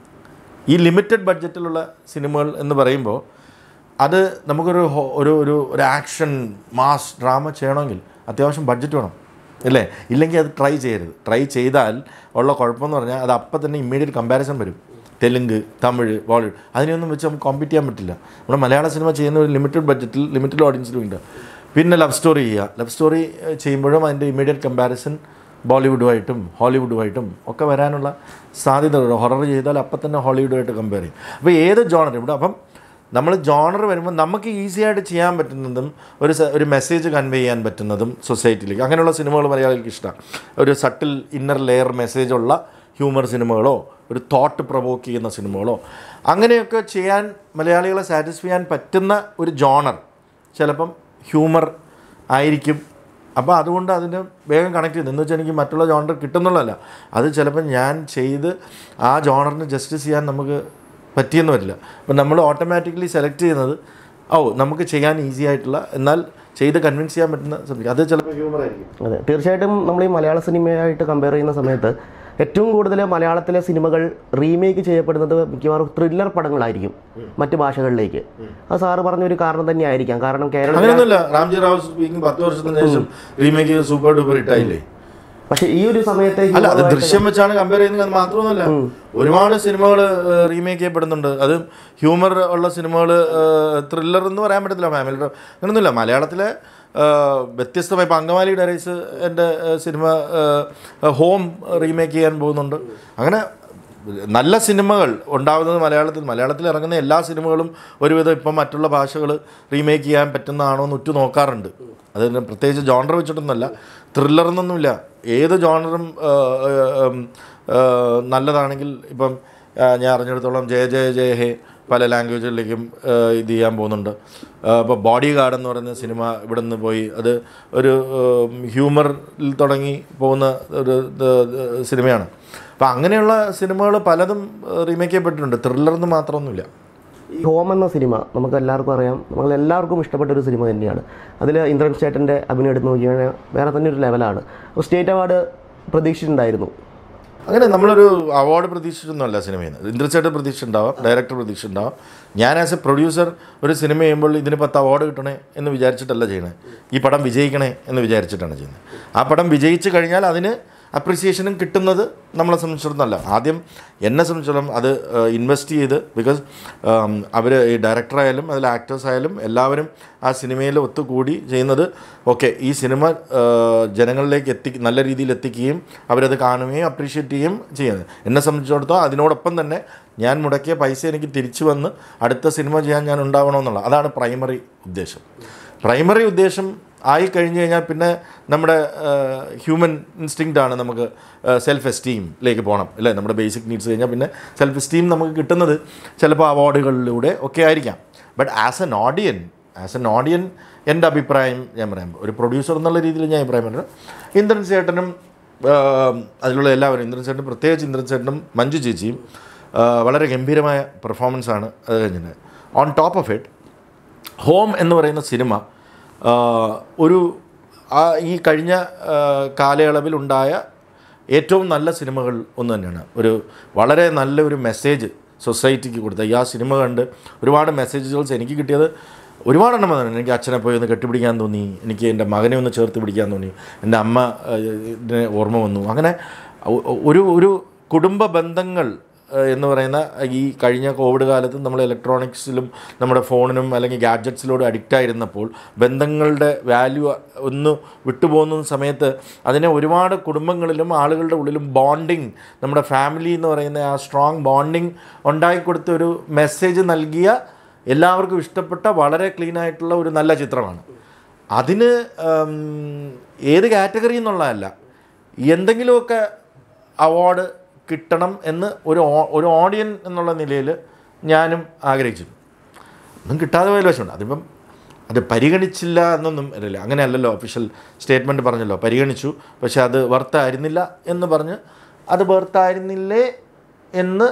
ഈ ലിമിറ്റഡ് ബഡ്ജറ്റിലുള്ള സിനിമകൾ എന്ന് പറയുമ്പോൾ അത് നമുക്കൊരു ഹോ- ഒരു ഒരു ഒരു ആക്ഷൻ മാസ് ഡ്രാമ ചെയ്യണമെങ്കിൽ അത്യാവശ്യം ബഡ്ജറ്റ് വേണം അല്ലേ ഇല്ലെങ്കിൽ അത് ട്രൈ ചെയ്യരുത് ട്രൈ ചെയ്താൽ ഉള്ള കുഴപ്പമെന്ന് പറഞ്ഞാൽ അത് അപ്പം തന്നെ ഇമ്മീഡിയറ്റ് കമ്പാരിസൺ വരും തെലുങ്ക് തമിഴ് ബോളിവുഡ് അതിനെയൊന്നും വെച്ച് നമുക്ക് കോമ്പീറ്റ് ചെയ്യാൻ പറ്റില്ല നമ്മുടെ മലയാള സിനിമ ചെയ്യുന്ന ഒരു ലിമിറ്റഡ് ബഡ്ജറ്റിൽ ലിമിറ്റഡ് ഓഡിയൻസിന് വേണ്ടി പിന്നെ ലവ് സ്റ്റോറി ചെയ്യുക ലവ് സ്റ്റോറി ചെയ്യുമ്പോഴും അതിൻ്റെ ഇമ്മീഡിയറ്റ് കമ്പാരിസൺ ബോളിവുഡുമായിട്ടും ഹോളിവുഡുമായിട്ടും ഒക്കെ വരാനുള്ള സാധ്യതകളുണ്ട് ഹൊറർ ചെയ്താൽ അപ്പം തന്നെ ഹോളിവുഡുമായിട്ട് കമ്പയർ ചെയ്യും അപ്പോൾ ഏത് ജോണർ ഇവിടെ അപ്പം നമ്മൾ ജോണർ വരുമ്പോൾ നമുക്ക് ഈസി ആയിട്ട് ചെയ്യാൻ പറ്റുന്നതും ഒരു സ- ഒരു മെസ്സേജ് കൺവേ ചെയ്യാൻ പറ്റുന്നതും സൊസൈറ്റിയിലേക്ക് അങ്ങനെയുള്ള സിനിമകൾ മലയാളികൾക്ക് ഇഷ്ടമാണ് ഒരു സട്ടിൽ ഇന്നർ ലെയർ മെസ്സേജുള്ള ഹ്യൂമർ സിനിമകളോ ഒരു തോട്ട് പ്രൊവോക്ക് ചെയ്യുന്ന സിനിമകളോ അങ്ങനെയൊക്കെ ചെയ്യാൻ മലയാളികളെ സാറ്റിസ്ഫൈ ചെയ്യാൻ പറ്റുന്ന ഒരു ജോണർ ചിലപ്പം ഹ്യൂമർ ആയിരിക്കും അപ്പോൾ അതുകൊണ്ട് അതിന് വേഗം കണക്ട് ചെയ്യുന്നു എന്ന് വെച്ചാൽ എനിക്ക് മറ്റുള്ള ജോണർ കിട്ടുന്നുള്ളതല്ല അത് ചിലപ്പോൾ ഞാൻ ചെയ്ത് ആ ജോണറിന് ജസ്റ്റിസ് ചെയ്യാൻ നമുക്ക് പറ്റിയെന്ന് വരില്ല അപ്പം നമ്മൾ ഓട്ടോമാറ്റിക്കലി സെലക്ട് ചെയ്യുന്നത് ഓ നമുക്ക് ചെയ്യാൻ ഈസി ആയിട്ടുള്ള എന്നാൽ ചെയ്ത് കൺവിൻസ് ചെയ്യാൻ പറ്റുന്ന സബ്ജക്റ്റ് അത് ചിലപ്പോൾ ഹ്യൂമർ ആയിരിക്കും അതെ തീർച്ചയായിട്ടും നമ്മൾ ഈ മലയാള സിനിമയായിട്ട് കമ്പയർ ചെയ്യുന്ന സമയത്ത് ഏറ്റവും കൂടുതൽ മലയാളത്തിലെ സിനിമകൾ റീമേക്ക് ചെയ്യപ്പെടുന്നത് മിക്കവാറും ത്രില്ലർ പടങ്ങളായിരിക്കും മറ്റ് ഭാഷകളിലേക്ക് അത് സാറ് പറഞ്ഞൊരു കാരണം തന്നെയായിരിക്കാം കാരണം കേരളത്തിൽ അങ്ങനെയൊന്നുമില്ല റാംജി റാവു സ്പീക്കിംഗ് പത്ത് വർഷത്തിന് ശേഷം റീമേക്ക് ചെയ്ത് സൂപ്പർ ഡൂപ്പർ ഹിറ്റായില്ലേ പക്ഷേ ഈ ഒരു സമയത്തെ അല്ല അത് ദൃശ്യം വെച്ചാണ് കമ്പയർ ചെയ്യുന്നത് അത് മാത്രമൊന്നുമല്ല ഒരുപാട് സിനിമകൾ റീമേക്ക് ചെയ്യപ്പെടുന്നുണ്ട് അത് ഹ്യൂമർ ഉള്ള സിനിമകൾ ത്രില്ലർ എന്ന് പറയാൻ പറ്റത്തില്ല ഫാമിലി അങ്ങനെയൊന്നുമില്ല മലയാളത്തിലെ ആ, വ്യത്യസ്തമായ ഇപ്പം അങ്കമാലി ഡയറീസ് എൻ്റെ ആ, സിനിമ ആ, ഹോം റീമേക്ക് ചെയ്യാൻ പോകുന്നുണ്ട് അങ്ങനെ നല്ല സിനിമകൾ ഉണ്ടാകുന്നത് മലയാളത്തിൽ മലയാളത്തിൽ ഇറങ്ങുന്ന എല്ലാ സിനിമകളും ഒരുവിധം ഇപ്പം മറ്റുള്ള ഭാഷകൾ റീമേക്ക് ചെയ്യാൻ പറ്റുന്നതാണോ എന്ന് ഉറ്റു നോക്കാറുണ്ട് അതിന് പ്രത്യേകിച്ച് ജോണർ വെച്ചിട്ടൊന്നുമല്ല ത്രില്ലർ എന്നൊന്നുമില്ല ഏത് ജോണറും നല്ലതാണെങ്കിൽ ഇപ്പം ആ, ഞാൻ അറിഞ്ഞിടത്തോളം ജയ ജയ ജയ ഹേ പല ലാംഗ്വേജുകളിലേക്കും ആ, ഇത് ചെയ്യാൻ പോകുന്നുണ്ട് ഇപ്പോൾ ബോഡി ഗാർഡ് എന്ന് പറയുന്ന സിനിമ ഇവിടെ നിന്ന് പോയി അത് ഒരു ഹ്യൂമറിൽ തുടങ്ങി പോകുന്ന ഒരു ഇത് സിനിമയാണ് അപ്പോൾ അങ്ങനെയുള്ള സിനിമകൾ പലതും റീമേക്ക് ചെയ്യപ്പെട്ടിട്ടുണ്ട് ത്രില്ലർ എന്ന് മാത്രമൊന്നുമില്ല ഈ ഹോം എന്ന സിനിമ നമുക്ക് എല്ലാവർക്കും അറിയാം നമ്മൾ എല്ലാവർക്കും ഇഷ്ടപ്പെട്ട ഒരു സിനിമ തന്നെയാണ് അതിൽ ഇന്ദ്രൻ ചേട്ടൻ്റെ അഭിനയം എടുത്ത് നോക്കിയാൽ വേറെ തന്നെ ഒരു ലെവലാണ് അപ്പോൾ സ്റ്റേറ്റ് അവാർഡ് പ്രതീക്ഷിച്ചിട്ടുണ്ടായിരുന്നു അങ്ങനെ നമ്മളൊരു അവാർഡ് പ്രതീക്ഷിച്ചൊന്നുമല്ല സിനിമയിൽ നിന്ന് ഇന്ദ്രചേട്ടൻ പ്രതീക്ഷിച്ചിട്ടുണ്ടാവാം ഡയറക്ടർ പ്രതീക്ഷിച്ചിട്ടുണ്ടാവാം ഞാൻ ആസ് എ പ്രൊഡ്യൂസർ ഒരു സിനിമ ചെയ്യുമ്പോൾ ഇതിന് പത്ത് അവാർഡ് കിട്ടണേ എന്ന് വിചാരിച്ചിട്ടല്ല ചെയ്യണേ ഈ പടം വിജയിക്കണേ എന്ന് വിചാരിച്ചിട്ടാണ് ചെയ്യുന്നത് ആ പടം വിജയിച്ച് കഴിഞ്ഞാൽ അതിന് അപ്രിസിയേഷനും കിട്ടുന്നത് നമ്മളെ സംബന്ധിച്ചിടത്തോളം അല്ല ആദ്യം എന്നെ സംബന്ധിച്ചിടത്തോളം അത് ഇൻവെസ്റ്റ് ചെയ്ത് ബിക്കോസ് അവർ ഈ ഡയറക്ടറായാലും അതിൽ ആക്ടേഴ്സ് ആയാലും എല്ലാവരും ആ സിനിമയിൽ ഒത്തുകൂടി ചെയ്യുന്നത് ഓക്കെ ഈ സിനിമ ആ, ജനങ്ങളിലേക്ക് എത്തി നല്ല രീതിയിൽ എത്തിക്കുകയും അവരത് കാണുകയും അപ്രീഷിയേറ്റ് ചെയ്യുകയും ചെയ്യുന്നത് എന്നെ സംബന്ധിച്ചിടത്തോളം അതിനോടൊപ്പം തന്നെ ഞാൻ മുടക്കിയ പൈസ എനിക്ക് തിരിച്ചു വന്ന് അടുത്ത സിനിമ ചെയ്യാൻ ഞാൻ ഉണ്ടാവണമെന്നുള്ള അതാണ് പ്രൈമറി ഉദ്ദേശം പ്രൈമറി ഉദ്ദേശം ആയി കഴിഞ്ഞു കഴിഞ്ഞാൽ പിന്നെ നമ്മുടെ ഹ്യൂമൻ ഇൻസ്റ്റിങ്ക്റ്റ് ആണ് നമുക്ക് സെൽഫ് എസ്റ്റീമിലേക്ക് പോകണം അല്ലേ നമ്മുടെ ബേസിക് നീഡ്സ് കഴിഞ്ഞാൽ പിന്നെ സെൽഫ് എസ്റ്റീം നമുക്ക് കിട്ടുന്നത് ചിലപ്പോൾ അവാർഡുകളിലൂടെ ഒക്കെ ആയിരിക്കാം but as an audience as an audience എൻ്റെ അഭിപ്രായം ഞാൻ പറയാം ഒരു പ്രൊഡ്യൂസർ എന്നുള്ള രീതിയിൽ ഞാൻ അഭിപ്രായം പറഞ്ഞു ഇന്ദ്രൻ ചേട്ടനും ആ, അതിലുള്ള എല്ലാവരും ഇന്ദ്രൻ ചേട്ടനും പ്രത്യേകിച്ച് ഇന്ദ്രൻ ചേട്ടനും മഞ്ജു ചേച്ചിയും ആ, വളരെ ഗംഭീരമായ പെർഫോമൻസ് ആണ് അത് കഴിഞ്ഞിട്ട് on top of it Home എന്ന് പറയുന്ന സിനിമ ആ, ഒരു ആ ഈ കഴിഞ്ഞ ആ, കാലയളവിലുണ്ടായ ഏറ്റവും നല്ല സിനിമകൾ ഒന്ന് തന്നെയാണ് ഒരു വളരെ നല്ല ഒരു മെസ്സേജ് സൊസൈറ്റിക്ക് കൊടുത്ത ഈ ആ സിനിമ കണ്ട് ഒരുപാട് മെസ്സേജുകൾസ് എനിക്ക് കിട്ടിയത് ഒരുപാടെണ്ണം വന്നു എനിക്ക് അച്ഛനെ പോയി ഒന്ന് കെട്ടിപ്പിടിക്കാൻ തോന്നി എനിക്ക് എൻ്റെ മകനെ ഒന്ന് ചേർത്ത് പിടിക്കാൻ തോന്നി എൻ്റെ അമ്മ ആ, ഇതിനെ ഓർമ്മ വന്നു അങ്ങനെ ഒ- ഒരു ഒരു കുടുംബ ബന്ധങ്ങൾ ഏഹ് എന്ന് പറയുന്ന ഈ കഴിഞ്ഞ കോവിഡ് കാലത്ത് നമ്മൾ ഇലക്ട്രോണിക്സിലും നമ്മുടെ ഫോണിനും അല്ലെങ്കിൽ ഗാഡ്ജറ്റ്സിലോട് അഡിക്റ്റ് ആയിരുന്നപ്പോൾ ബന്ധങ്ങളുടെ വാല്യൂ ഒന്ന് വിട്ടുപോകുന്ന സമയത്ത് അതിനെ ഒരുപാട് കുടുംബങ്ങളിലും ആളുകളുടെ ഉള്ളിലും ബോണ്ടിങ് നമ്മുടെ ഫാമിലി എന്ന് പറയുന്ന ആ സ്ട്രോങ് ബോണ്ടിങ് ഉണ്ടായിക്കൊടുത്ത ഒരു മെസ്സേജ് നൽകിയ എല്ലാവർക്കും ഇഷ്ടപ്പെട്ട വളരെ ക്ലീൻ ആയിട്ടുള്ള ഒരു നല്ല ചിത്രമാണ് അതിന് ഉം, ഏത് കാറ്റഗറി എന്നുള്ളതല്ല എന്തെങ്കിലുമൊക്കെ അവാർഡ് കിട്ടണം എന്ന് ഒരു ഓ- ഒരു ഓഡിയൻ എന്നുള്ള നിലയിൽ ഞാനും ആഗ്രഹിച്ചു ഒന്നും കിട്ടാതെ പോയാലും വിഷമമുണ്ട് അതിപ്പം അത് പരിഗണിച്ചില്ല എന്നൊന്നും അറിയില്ല അങ്ങനെയല്ലല്ലോ ഒഫീഷ്യൽ സ്റ്റേറ്റ്മെൻറ്റ് പറഞ്ഞല്ലോ പരിഗണിച്ചു പക്ഷെ അത് വർത്തായിരുന്നില്ല എന്ന് പറഞ്ഞ് അത് വർത്തായിരുന്നില്ലേ എന്ന്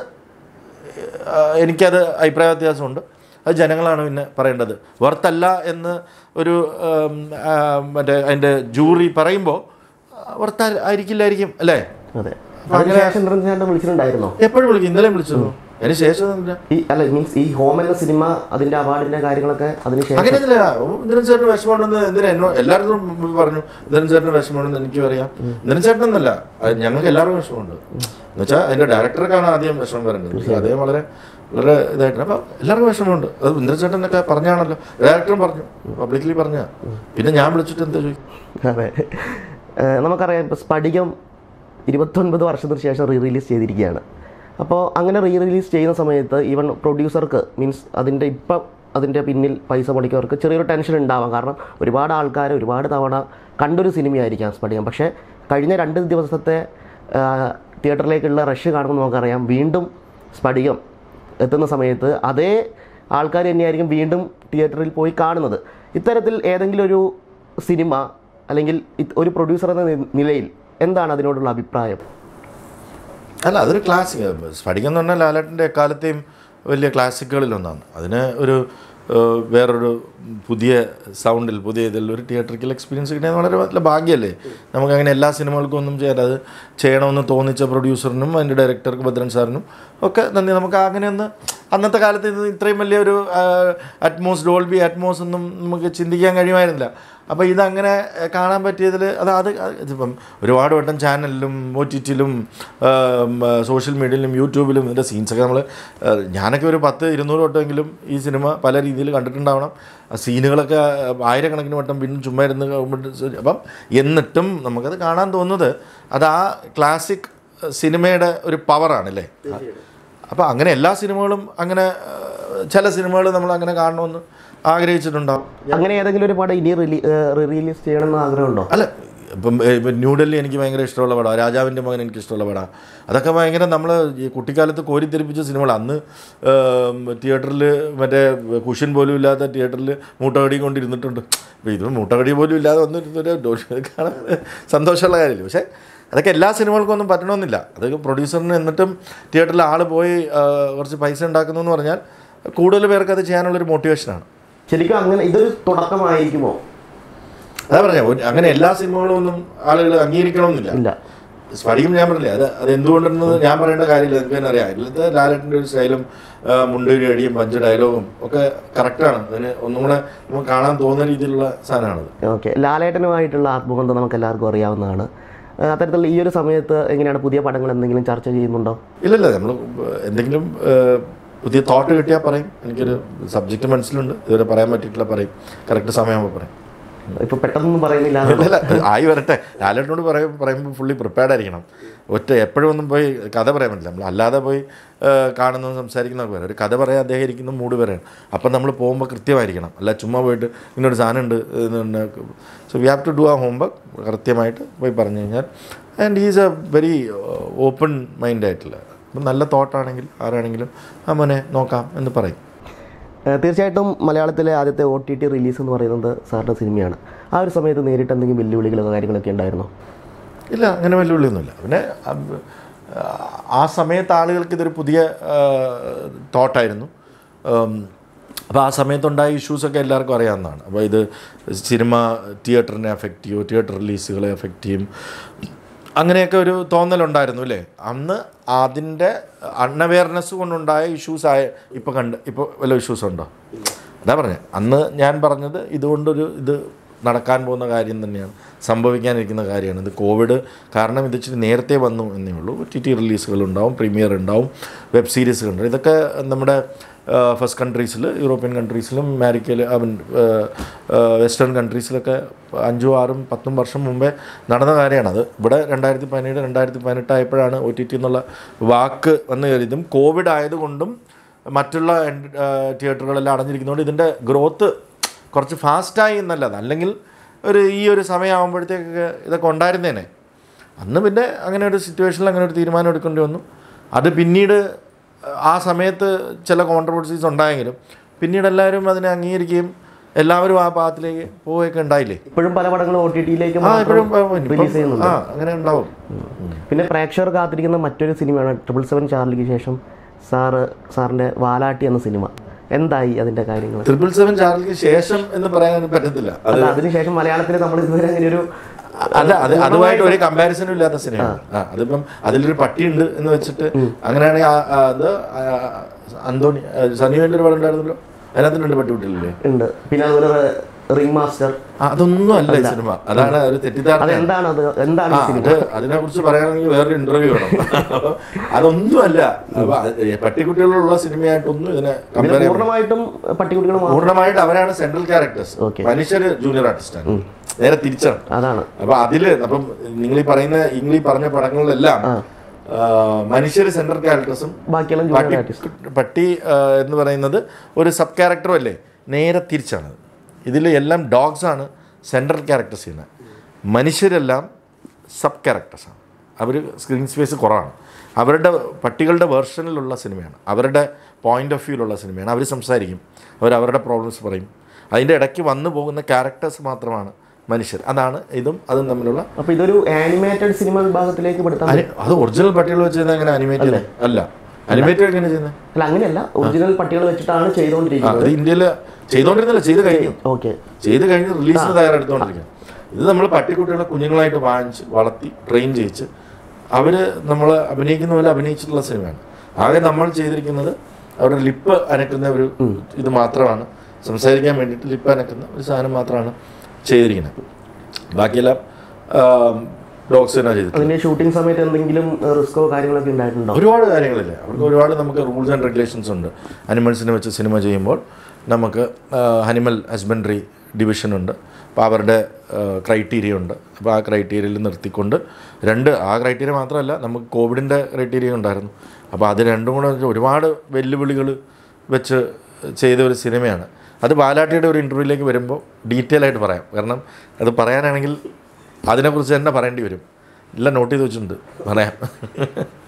ആ, എനിക്കത് അഭിപ്രായ വ്യത്യാസമുണ്ട് അത് ജനങ്ങളാണ് പിന്നെ പറയേണ്ടത് വರ್ತല്ല എന്ന് ഒരു ഉം, ആ, മറ്റേ അതിൻ്റെ ജൂറി പറയുമ്പോൾ വർത്ത ആയിരിക്കില്ലായിരിക്കും അല്ലേ അതെ അതിനുശേഷം ഇന്ദ്രൻ ചേട്ടൻ വിളിച്ചിട്ടുണ്ടായിരുന്നോ എപ്പോഴും വിളിക്കും ഇന്നലെ വിളിച്ചതോ അതിന് ശേഷം ഒന്നുമില്ല. ഈ അല്ല മീൻസ് ഈ ഹോം എന്ന സിനിമ അതിന്റെ അവാർഡിന്റെ കാര്യങ്ങളൊക്കെ അതിനുശേഷം അങ്ങനെയൊന്നുമില്ല ഇന്ദ്രൻ ചേട്ടന് വിഷമമുണ്ടെന്ന് എന്തിനാ എന്നോ എല്ലാവർക്കും മുമ്പ് പറഞ്ഞു ഇന്ദ്രൻ ചേട്ടന് വിഷമമുണ്ടെന്ന് എനിക്കും അറിയാം ഇന്ദ്രൻ ചേട്ടനൊന്നല്ല അത് ഞങ്ങൾക്ക് എല്ലാവർക്കും വിഷമമുണ്ട് എന്നുവെച്ചാൽ അതിന്റെ ഡയറക്ടർക്കാണ് ആദ്യം വിഷമം വരേണ്ടത് പക്ഷേ അദ്ദേഹം വളരെ വളരെ ഇതായിട്ട് അപ്പോൾ എല്ലാവർക്കും വിഷമമുണ്ട് അത് ഇന്ദ്രൻ ചേട്ടനൊക്കെ പറഞ്ഞാണല്ലോ ഡയറക്ടറും പറഞ്ഞു പബ്ലിക്കലി പറഞ്ഞ പിന്നെ ഞാൻ വിളിച്ചിട്ട് എന്താ ചോദിക്കും അതെ ഏഹ് നമുക്കറിയാം ഇപ്പോൾ സ്ഫടികം ഇരുപത്തൊൻപത് വർഷത്തിന് ശേഷം റീ റിലീസ് ചെയ്തിരിക്കുകയാണ് അപ്പോൾ അങ്ങനെ റീ റിലീസ് ചെയ്യുന്ന സമയത്ത് ഈവൻ പ്രൊഡ്യൂസർക്ക് മീൻസ് അതിൻ്റെ ഇപ്പം അതിൻ്റെ പിന്നിൽ പൈസ മുടക്കിയവർക്ക് ചെറിയൊരു ടെൻഷൻ ഉണ്ടാവാം കാരണം ഒരുപാട് ആൾക്കാർ ഒരുപാട് തവണ കണ്ടൊരു സിനിമയായിരിക്കാം സ്ഫടികം പക്ഷേ കഴിഞ്ഞ രണ്ട് ദിവസത്തെ തിയേറ്ററിലേക്കുള്ള റഷ് കാണുമ്പോൾ നമുക്കറിയാം വീണ്ടും സ്ഫടികം എത്തുന്ന സമയത്ത് അതേ ആൾക്കാർ തന്നെയായിരിക്കും വീണ്ടും തിയേറ്ററിൽ പോയി കാണുന്നത് ഇത്തരത്തിൽ ഏതെങ്കിലും ഒരു സിനിമ അല്ലെങ്കിൽ ഇത് ഒരു പ്രൊഡ്യൂസർ എന്ന നി- നിലയിൽ എന്താണ് അതിനോടുള്ള അഭിപ്രായം അല്ല അതൊരു ക്ലാസിക് സ്ഫടികം എന്ന് പറഞ്ഞാൽ ലാലേട്ടൻ്റെ എക്കാലത്തെയും വലിയ ക്ലാസിക്കുകളിലൊന്നാണ് അതിന് ഒരു ഏഹ്, വേറൊരു പുതിയ സൗണ്ടിൽ പുതിയ ഇതിൽ ഒരു തിയേറ്ററിക്കൽ എക്സ്പീരിയൻസ് കിട്ടിയത് വളരെ നല്ല ഭാഗ്യമല്ലേ നമുക്ക് അങ്ങനെ എല്ലാ സിനിമകൾക്കും ഒന്നും ചെയ്യാൻ അത് ചെയ്യണമെന്ന് തോന്നിച്ച പ്രൊഡ്യൂസറിനും അതിൻ്റെ ഡയറക്ടർക്ക് ഭദ്രൻ സാറിനും ഒക്കെ നന്ദി നമുക്ക് അങ്ങനെ ഒന്ന് അന്നത്തെ കാലത്ത് ഇത് ഇത്രയും വലിയൊരു അറ്റ്മോസ് ഡോൾബി അറ്റ്മോസ് ഒന്നും നമുക്ക് ചിന്തിക്കാൻ കഴിയുമായിരുന്നില്ല അപ്പോൾ ഇതങ്ങനെ ഏഹ്, കാണാൻ പറ്റിയതിൽ അത് അത് ഇതിപ്പം ഒരുപാട് വട്ടം ചാനലിലും ഒ ടി ടിയിലും സോഷ്യൽ മീഡിയയിലും യൂട്യൂബിലും ഇതിൻ്റെ സീൻസൊക്കെ നമ്മൾ ഞാനൊക്കെ ഒരു പത്ത് ഇരുന്നൂറ് വട്ടമെങ്കിലും ഈ സിനിമ പല രീതിയിൽ കണ്ടിട്ടുണ്ടാവണം ആ സീനുകളൊക്കെ ആയിരക്കണക്കിന് വട്ടം പിന്നെ ചുമ്മാ ഇരുന്ന് കാണുമ്പോൾ അപ്പം എന്നിട്ടും നമുക്കത് കാണാൻ തോന്നുന്നത് അത് ആ ക്ലാസിക് സിനിമയുടെ ഒരു പവറാണല്ലേ അപ്പോൾ അങ്ങനെ എല്ലാ സിനിമകളും അങ്ങനെ ഏഹ്, ചില സിനിമകൾ നമ്മൾ അങ്ങനെ കാണണമെന്ന് ആഗ്രഹിച്ചിട്ടുണ്ടാവും അങ്ങനെ ഏതെങ്കിലും ഒരു പടം ഇനി റിലീ റിലീസ് ചെയ്യണമെന്ന് ആഗ്രഹമുണ്ടോ അല്ല ഇപ്പം ഏ, ഇപ്പം ന്യൂഡൽഹി എനിക്ക് ഭയങ്കര ഇഷ്ടമുള്ള പടമാണ് രാജാവിൻ്റെ മകൻ എനിക്ക് ഇഷ്ടമുള്ള പടമാണ് അതൊക്കെ ഭയങ്കര നമ്മൾ ഈ കുട്ടിക്കാലത്ത് കോരിത്തെരിപ്പിച്ച സിനിമകൾ അന്ന് തിയേറ്ററിൽ മറ്റേ കുഷൻ പോലും ഇല്ലാത്ത തിയേറ്ററിൽ മൂട്ടകടി കൊണ്ടിരുന്നിട്ടുണ്ട് അപ്പോൾ ഇത് മൂട്ടകടി പോലും ഇല്ലാതെ വന്നിരുന്നൊരു കാണാൻ സന്തോഷമുള്ള കാര്യമില്ല പക്ഷേ അതൊക്കെ എല്ലാ സിനിമകൾക്കും ഒന്നും പറ്റണമെന്നില്ല അത് പ്രൊഡ്യൂസറിന് എന്നിട്ടും തിയേറ്ററിൽ ആൾ പോയി ആ, കുറച്ച് പൈസ ഉണ്ടാക്കുന്നു എന്ന് പറഞ്ഞാൽ കൂടുതൽ പേർക്ക് അത് ചെയ്യാനുള്ളൊരു മോട്ടിവേഷനാണ് ശരിക്കും അങ്ങനെ ഇതൊരു തുടക്കമായിരിക്കുമോ അതാ പറഞ്ഞ അങ്ങനെ എല്ലാ സിനിമകളും ഒന്നും ആളുകൾ അംഗീകരിക്കണമെന്നില്ല ഇല്ല സ്ഫടികം ഞാൻ പറഞ്ഞില്ലേ അത് അത് എന്തുകൊണ്ടെന്നത് ഞാൻ പറയേണ്ട കാര്യമില്ല എനിക്ക് തന്നെ അറിയാം ഇതിലത്തെ ലാലേട്ടൻ്റെ ഒരു സ്റ്റൈലും ആ, മുണ്ടൊരു അടിയും പഞ്ച് ഡയലോഗും ഒക്കെ കറക്റ്റാണ് അതിന് ഒന്നും കൂടെ നമുക്ക് കാണാൻ തോന്നുന്ന രീതിയിലുള്ള സാധനമാണത് ഓക്കെ ലാലേട്ടനുമായിട്ടുള്ള ആത്മബന്ധം നമുക്ക് എല്ലാവർക്കും അറിയാവുന്നതാണ് ആ, അത്തരത്തിലുള്ള ഈ ഒരു സമയത്ത് എങ്ങനെയാണ് പുതിയ പടങ്ങൾ എന്തെങ്കിലും ചർച്ച ചെയ്യുന്നുണ്ടോ ഇല്ലല്ല നമ്മൾ എന്തെങ്കിലും ആ, പുതിയ തോട്ട് കിട്ടിയാൽ പറയും എനിക്കൊരു സബ്ജക്റ്റ് മനസ്സിലുണ്ട് ഇതുവരെ പറയാൻ പറ്റിയിട്ടില്ല പറയും കറക്റ്റ് സമയമാകുമ്പോൾ പറയും ഇപ്പൊ പെട്ടെന്നൊന്നും പറയുന്നില്ല അല്ല ആയി വരട്ടെ ലാലേട്ടനോട് പറയും പറയുമ്പോൾ ഫുള്ളി പ്രിപ്പയർഡ് ആയിരിക്കണം ഒറ്റ എപ്പോഴും ഒന്നും പോയി കഥ പറയാൻ പറ്റില്ല നമ്മൾ അല്ലാതെ പോയി ആ, കാണുന്നതും സംസാരിക്കുന്നതൊക്കെ വരാം ഒരു കഥ പറയാൻ അദ്ദേഹം ഇരിക്കുന്ന മൂഡ് വരെയാണ് അപ്പം നമ്മൾ പോകുമ്പോൾ കൃത്യമായിരിക്കണം അല്ല ചുമ്മാ പോയിട്ട് ഇങ്ങനൊരു സാധനം ഉണ്ട് so we have to do ആ ഹോംവർക്ക് കൃത്യമായിട്ട് പോയി പറഞ്ഞു കഴിഞ്ഞാൽ and is a very open mind ആയിട്ടുള്ള അപ്പം നല്ല തോട്ടാണെങ്കിൽ ആരാണെങ്കിലും ആ മോനെ നോക്കാം എന്ന് പറയും ഏഹ് തീർച്ചയായിട്ടും മലയാളത്തിലെ ആദ്യത്തെ ഒ ടി ടി റിലീസ് എന്ന് പറയുന്നത് സാറിൻ്റെ സിനിമയാണ് ആ ഒരു സമയത്ത് നേരിട്ട് എന്തെങ്കിലും വെല്ലുവിളികളോ കാര്യങ്ങളൊക്കെ ഉണ്ടായിരുന്നോ ഇല്ല അങ്ങനെ വെല്ലുവിളിയൊന്നുമില്ല പിന്നെ അം, ആ സമയത്ത് ആളുകൾക്ക് ഇതൊരു പുതിയ തോട്ടായിരുന്നു അപ്പോൾ ആ സമയത്തുണ്ടായ ഇഷ്യൂസൊക്കെ എല്ലാവർക്കും അറിയാവുന്നതാണ് അപ്പോൾ ഇത് സിനിമ തിയേറ്ററിനെ എഫക്റ്റ് ചെയ്യും തിയേറ്റർ റിലീസുകളെ എഫക്റ്റ് ചെയ്യും അങ്ങനെയൊക്കെ ഒരു തോന്നലുണ്ടായിരുന്നു അല്ലേ അന്ന് അതിൻ്റെ അൺഅവെയർനെസ് കൊണ്ടുണ്ടായ ഇഷ്യൂസ് ആയ ഇപ്പോൾ കണ്ട് ഇപ്പോൾ വല്ല ഇഷ്യൂസ് ഉണ്ടോ അതാ പറഞ്ഞത് അന്ന് ഞാൻ പറഞ്ഞത് ഇതുകൊണ്ടൊരു ഇത് നടക്കാൻ പോകുന്ന കാര്യം തന്നെയാണ് സംഭവിക്കാനിരിക്കുന്ന കാര്യമാണ് ഇത് കോവിഡ് കാരണം ഇത് ഇച്ചിരി നേരത്തെ വന്നു എന്നേ ഉള്ളൂ ടി ടി റിലീസുകൾ ഉണ്ടാവും പ്രീമിയർ ഉണ്ടാവും വെബ് സീരീസുകൾ ഉണ്ടാവും ഇതൊക്കെ നമ്മുടെ ഫസ്റ്റ് കൺട്രീസിൽ യൂറോപ്യൻ കൺട്രീസിലും അമേരിക്കയിൽ ഐ മീൻ വെസ്റ്റേൺ കൺട്രീസിലൊക്കെ അഞ്ചും ആറും പത്തും വർഷം മുമ്പേ നടന്ന കാര്യമാണ് അത് ഇവിടെ രണ്ടായിരത്തി പതിനേഴ് രണ്ടായിരത്തി പതിനെട്ടായപ്പോഴാണ് ഒ ടി ടി എന്നുള്ള വാക്ക് വന്നു കയറിയതും കോവിഡ് ആയതുകൊണ്ടും മറ്റുള്ള തിയേറ്ററുകളെല്ലാം അടഞ്ഞിരിക്കുന്നതുകൊണ്ട് ഇതിൻ്റെ ഗ്രോത്ത് കുറച്ച് ഫാസ്റ്റായി എന്നല്ലത് അല്ലെങ്കിൽ ഒരു ഈ ഒരു സമയമാകുമ്പോഴത്തേക്കൊക്കെ ഇതൊക്കെ ഉണ്ടായിരുന്നേനെ അന്ന് പിന്നെ അങ്ങനെ ഒരു സിറ്റുവേഷനിൽ അങ്ങനെ ഒരു തീരുമാനം എടുക്കേണ്ടി വന്നു അത് പിന്നീട് ആ സമയത്ത് ചില കോൺട്രവേഴ്സീസ് ഉണ്ടായെങ്കിലും പിന്നീട് എല്ലാവരും അതിനെ അംഗീകരിക്കുകയും എല്ലാവരും ആ പാത്തിലേക്ക് പോവുകയൊക്കെ ഉണ്ടായില്ലേ ഇപ്പോഴും പല പടങ്ങളും ഒ ടി ടിയിലേക്ക് ആ ഇപ്പോഴും റിലീസ് ചെയ്യുന്നുണ്ട് ആ അങ്ങനെ ഉണ്ടാവും പിന്നെ പ്രേക്ഷകർ കാത്തിരിക്കുന്ന മറ്റൊരു സിനിമയാണ് ട്രിപ്പിൾ സെവൻ ചാർലിക്ക് ശേഷം സാറ് സാറിൻ്റെ വാലാട്ടി എന്ന സിനിമ എന്തായി അതിൻ്റെ കാര്യങ്ങൾ ട്രിപ്പിൾ സെവൻ ചാനലിന് ശേഷം എന്ന് പറയാൻ പറ്റത്തില്ല അത് അല്ല അതിനുശേഷം മലയാളത്തിൽ നമ്മൾ ഇതുവരെ അങ്ങനെ ഒരു അല്ല അത് അതുമായിട്ട് ഒരു കമ്പാരിസണും ഇല്ലാത്ത സിനിമയാണ് ആ അതിപ്പം അതിലൊരു പട്ടിയുണ്ട് എന്ന് വെച്ചിട്ട് അങ്ങനെയാണെങ്കിൽ ആ- ആ അത് ആ അന്തോണി ആ സണ്ണി വേണ്ടി ഒരു പടം ഉണ്ടായിരുന്നല്ലോ അതിനകത്ത് രണ്ട് പട്ടിക്കുട്ടികളില്ലേ ഉണ്ട് പിന്നെ അതുപോലെ റിംഗ് മാസ്റ്റർ ആ, അതൊന്നും അല്ല ഈ സിനിമ അതാണ് ഒരു തെറ്റിദ്ധാരണ അതെന്താണ് അത് എന്താണ് ആ, ഈ സിനിമ അത് അതിനെ കുറിച്ച് പറയുകയാണെങ്കിൽ വേറൊരു ഇന്റർവ്യൂ വേണം അപ്പൊ അതൊന്നുമല്ല അപ്പൊ അത് പട്ടിക്കുട്ടികളുള്ള സിനിമയായിട്ടൊന്നും ഇതിനെ കമ്പയർ ചെയ്യാൻ പൂർണ്ണമായിട്ടും പട്ടിക്കുട്ടികൾ മാത്രം പൂർണ്ണമായിട്ട് അവരാണ് സെൻട്രൽ ക്യാരക്ടേഴ്സ് Okay. മനുഷ്യർ ജൂനിയർ ആർട്ടിസ്റ്റാണ് നേരെ തിരിച്ചാണ് അതാണ് അപ്പൊ അതില് അപ്പം നിങ്ങൾ ഈ പറയുന്ന നിങ്ങൾ ഈ പറഞ്ഞ പടങ്ങളിലെല്ലാം മനുഷ്യർ സെൻട്രൽ ക്യാരക്ടേഴ്സും ബാക്കിയെല്ലാം ജൂനിയർ ആർട്ടിസ്റ്റ് പട്ടി ആ, എന്ന് പറയുന്നത് ഒരു സബ് ക്യാരക്ടറും അല്ലേ നേരെ തിരിച്ചാണ് ഇതിൽ എല്ലാം ഡോഗ്സ് ആണ് സെൻട്രൽ ക്യാരക്ടേഴ്സ് ചെയ്യുന്നത് മനുഷ്യരെല്ലാം സബ് ക്യാരക്ടേഴ്സാണ് അവർ സ്ക്രീൻ സ്പേസ് കുറവാണ് അവരുടെ പട്ടികളുടെ വേർഷനിലുള്ള സിനിമയാണ് അവരുടെ പോയിൻ്റ് ഓഫ് വ്യൂയിലുള്ള സിനിമയാണ് അവർ സംസാരിക്കും അവർ അവരുടെ പ്രോബ്ലംസ് പറയും അതിൻ്റെ ഇടയ്ക്ക് വന്നു പോകുന്ന ക്യാരക്ടേഴ്സ് മാത്രമാണ് മനുഷ്യർ അതാണ് ഇതും അതും തമ്മിലുള്ള അപ്പൊ ഇതൊരു ആനിമേറ്റഡ് സിനിമ വിഭാഗത്തിലേക്ക് പെടുത്താൻ അനി- അത് ഒറിജിനൽ പട്ടികൾ വെച്ച് ചെയ്യുന്നത് എങ്ങനെ അനിമേറ്റഡ് അല്ല അനിമേറ്റഡ് എങ്ങനെ ചെയ്യുന്നത് അല്ല അങ്ങനെയല്ല ഒറിജിനൽ പട്ടികൾ വെച്ചിട്ടാണ് ആ ചെയ്തുകൊണ്ടിരിക്കുന്നത് അത് ഇന്ത്യയിൽ ചെയ്തുകൊണ്ടിരുന്നില്ല ചെയ്ത് കഴിഞ്ഞു ഓക്കെ ചെയ്ത് കഴിഞ്ഞ് റിലീസിന് തയ്യാറെടുത്തുകൊണ്ടിരിക്കുക ഇത് നമ്മൾ പട്ടിക്കുട്ടികളെ കുഞ്ഞുങ്ങളായിട്ട് വാങ്ങിച്ച് വളർത്തി ട്രെയിൻ ചെയ്യിച്ച് അവർ നമ്മൾ അഭിനയിക്കുന്ന പോലെ അഭിനയിച്ചിട്ടുള്ള സിനിമയാണ് ആകെ നമ്മൾ ചെയ്തിരിക്കുന്നത് അവരുടെ ലിപ്പ് അനക്കുന്ന ഒരു ഇത് മാത്രമാണ് സംസാരിക്കാൻ വേണ്ടിയിട്ട് ലിപ്പ് അനക്കുന്ന ഒരു സാധനം മാത്രമാണ് ചെയ്തിരിക്കുന്നത് ബാക്കിയെല്ലാം ഡോഗ്സ് തന്നെ ചെയ്തിട്ടുള്ളത് അതിന്റെ ഷൂട്ടിംഗ് സമയത്ത് എന്തെങ്കിലും റിസ്കോ കാര്യങ്ങളൊക്കെ ഉണ്ടായിട്ടുണ്ടോ ഒരുപാട് കാര്യങ്ങളില്ലേ അവർക്ക് ഒരുപാട് നമുക്ക് റൂൾസ് ആൻഡ് റെഗുലേഷൻസ് ഉണ്ട് അനിമൽസിനെ വെച്ച് സിനിമ ചെയ്യുമ്പോൾ നമുക്ക് അനിമൽ ഹസ്ബൻഡറി ഡിവിഷനുണ്ട് അപ്പോൾ അവരുടെ ക്രൈറ്റീരിയ ഉണ്ട് അപ്പോൾ ആ ക്രൈറ്റീരിയയിൽ നിർത്തിക്കൊണ്ട് രണ്ട് ആ ക്രൈറ്റീരിയ മാത്രമല്ല നമുക്ക് കോവിഡിൻ്റെ ക്രൈറ്റീരിയ ഉണ്ടായിരുന്നു അപ്പോൾ അത് രണ്ടും കൂടെ വെച്ച് ഒരുപാട് വെല്ലുവിളികൾ വെച്ച് ചെയ്ത ഒരു സിനിമയാണ് അത് ബാലാട്ടിയുടെ ഒരു ഇൻ്റർവ്യൂവിലേക്ക് വരുമ്പോൾ ഡീറ്റെയിൽ ആയിട്ട് പറയാം കാരണം അത് പറയാനാണെങ്കിൽ അതിനെക്കുറിച്ച് തന്നെ പറയേണ്ടി വരും എല്ലാം നോട്ട് ചെയ്ത് വെച്ചിട്ടുണ്ട് പറയാം